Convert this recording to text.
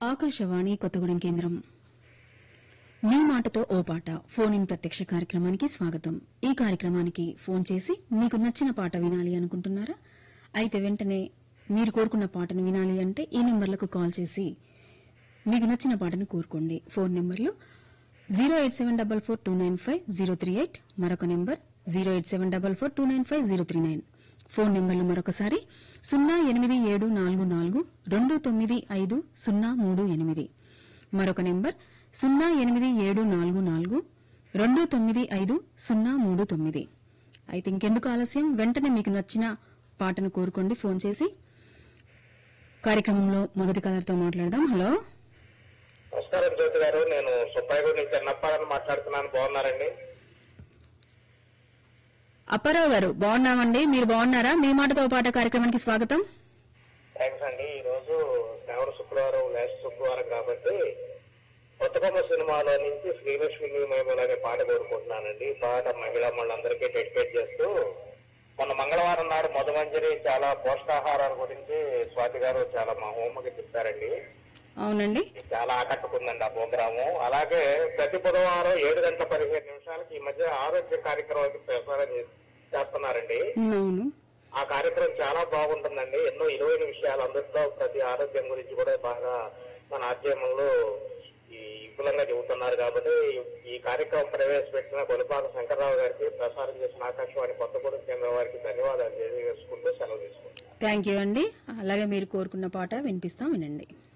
ఆకాశవాణి కొత్తగూడెం కేంద్రం మీ మాటతో ఓ పాట ఫోన్ ఇన్ ప్రత్యక్ష కార్యక్రమానికి స్వాగతం ఈ కార్యక్రమానికి ఫోన్ చేసి మీకు నచ్చిన పాట వినాలి అనుకుంటున్నారా అయితే వెంటనే మీరు కోరుకున్న పాటను వినాలి అంటే ఈ నెంబర్లకు కాల్ చేసి మీకు నచ్చిన పాటను కోరుకోండి ఫోన్ నెంబర్లు zero eight seven double four two nine five zero three eight మరొక number zero eight seven double four two nine five zero three nine phone నెంబర్లు మరొకసారి సున్నా ఎనిమిది ఏడు నాలుగు నాలుగు రెండు తొమ్మిది ఐదు సున్నా మూడు ఎనిమిది మరొక నెంబర్ సున్నా ఎనిమిది ఏడు నాలుగు నాలుగు రెండు తొమ్మిది ఐదు సున్నా మూడు తొమ్మిది అయితే ఇంకెందుకు ఆలస్యం వెంటనే మీకు నచ్చిన పాటను కోరుకోండి ఫోన్ చేసి కార్యక్రమంలో మొదటి కలర్తో మాట్లాడదాం హలో నమస్కారం జ్యోతి గారు నేను సుబ్బాయిగూడ నుంచి అన్నప్పాలని మాట్లాడుతున్నాను బాగున్నారండి అప్పారావు గారు బాగున్నామండి మీరు బాగున్నారా మీ మాటతో పాట కార్యక్రమానికి స్వాగతం థ్యాంక్స్ అండి ఈ రోజు శ్రావణ శుక్రవారం లాస్ట్ శుక్రవారం కాబట్టి కొత్తకొమ్మ సినిమాలో నుంచి శ్రీలక్ష్మి మేము అనే పాట కోరుకుంటున్నానండి ఈ పాట మహిళా మళ్ళందరికీ డెడికేట్ చేస్తూ మొన్న మంగళవారం నాడు మధుమంజరి చాలా పోషకాహారాల గురించి స్వాతి గారు చాలా మా హోంకి చెప్పారండి అవునండి ఇది చాలా ఆకట్టుకుందండి ఆ ప్రోగ్రాము అలాగే ప్రతి బుధవారం ఏడు గంటల పదిహేను నిమిషాలకి ఈ మధ్య ఆరోగ్య కార్యక్రమానికి ప్రసారం చే- చేస్తున్నారండి అవును ఆ కార్యక్రమం చాలా బాగుంటుందండి ఎన్నో ఇరవైన విషయాలు అందులో ప్రతి ఆరోగ్యం గురించి కూడా బాగా మన ఆధ్యమంలో ఈ విపులంగా చెబుతున్నారు కాబట్టి ఈ కార్యక్రమం ప్రవేశపెట్టిన బొలిపాక శంకర్రావు గారికి ప్రసారం చేసిన ఆకాశవాణి కొత్తగూడెం కేంద్రం వారికి ధన్యవాదాలు తెలియజేసుకుంటూ సెలవు తీసుకుంటాం థ్యాంక్ యూ అండి అలాగే మీరు కోరుకున్న పాట వినిపిస్తాం వినండి